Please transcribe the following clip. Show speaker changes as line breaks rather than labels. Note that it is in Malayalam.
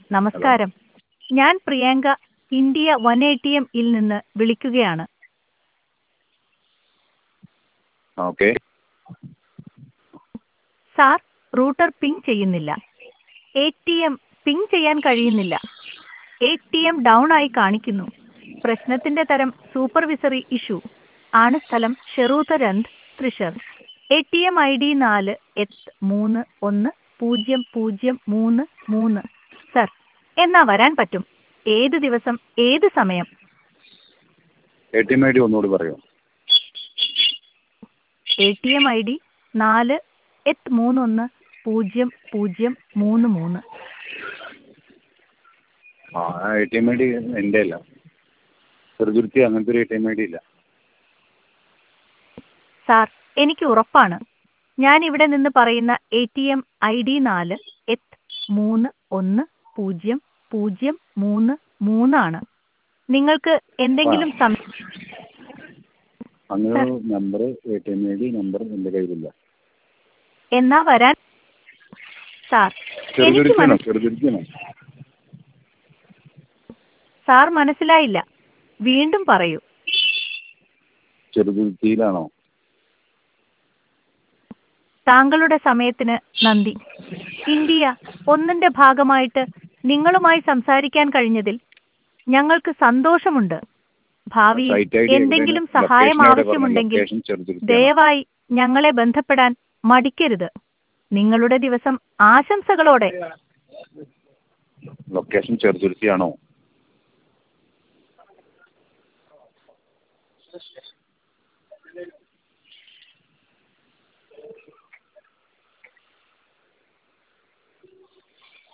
നമസ്കാരം ഞാൻ Priyanka India one A T M ഇൽ നിന്ന് വിളിക്കുകയാണ്
ഓക്കെ
സാർ റൂട്ടർ പിങ് ചെയ്യുന്നില്ല എ ടി എം പിങ് ചെയ്യാൻ കഴിയുന്നില്ല എ ടി എം ഡൗൺ ആയി കാണിക്കുന്നു പ്രശ്നത്തിന്റെ തരം സൂപ്പർവിസറി ഇഷ്യൂ ആണ് സ്ഥലം ഷെറൂതരന്ത് Thrissur A T M I D നാല് എത്ത് മൂന്ന് ഒന്ന് പൂജ്യം പൂജ്യം മൂന്ന് മൂന്ന് സർ എന്നാ വരാൻ പറ്റും ഏത് ദിവസം ഏത് സമയം
A T M I D ഒന്നുകൂടി പറയോ
A T M I D നാല് എത്ത് മൂന്നൊന്ന് പൂജ്യം പൂജ്യം മൂന്ന് മൂന്ന്
ആ A T M I D എൻ്റെ അല്ല ചെറുതുരുത്തി അങ്ങനത്തെ ഒരു A T M I D ഇല്ല
സാർ എനിക്ക് ഉറപ്പാണ് ഞാൻ ഇവിടെ നിന്ന് പറയുന്ന A T M I D നാല് എത്ത് മൂന്ന് ഒന്ന് പൂജ്യം പൂജ്യം മൂന്ന് മൂന്നാണ് നിങ്ങൾക്ക് എന്തെങ്കിലും സം
അങ്ങനെ number A T M I D number എൻ്റെ കയ്യിലില്ല
എന്നാ വരാൻ സാർ എനിക്ക്
ചെറുതുരുത്തിയാണോ
മനസ്
ചെറുതുരുത്തിയാണോ
സാർ മനസ്സിലായില്ല വീണ്ടും പറയൂ
ചെറുതുരുത്തിയിലാണോ
താങ്കളുടെ സമയത്തിന് നന്ദി ഇന്ത്യ ഒന്നിന്റെ ഭാഗമായിട്ട് നിങ്ങളുമായി സംസാരിക്കാൻ കഴിഞ്ഞതിൽ ഞങ്ങൾക്ക് സന്തോഷമുണ്ട് ഭാവിയിൽ
സൈറ്റ് ഐ ഡി
എന്തെങ്കിലും
എവിടെയാണ്
സഹായം
ലൊക്കേഷൻ എവിടെ പറഞ്ഞു
ആവശ്യമുണ്ടെങ്കിൽ
ലൊക്കേഷൻ ചെറുതുരുത്തിയാണോ
ദയവായി ഞങ്ങളെ ബന്ധപ്പെടാൻ മടിക്കരുത് നിങ്ങളുടെ ദിവസം ആശംസകളോടെ
ലൊക്കേഷൻ ചെറുതുരുത്തിയാണോ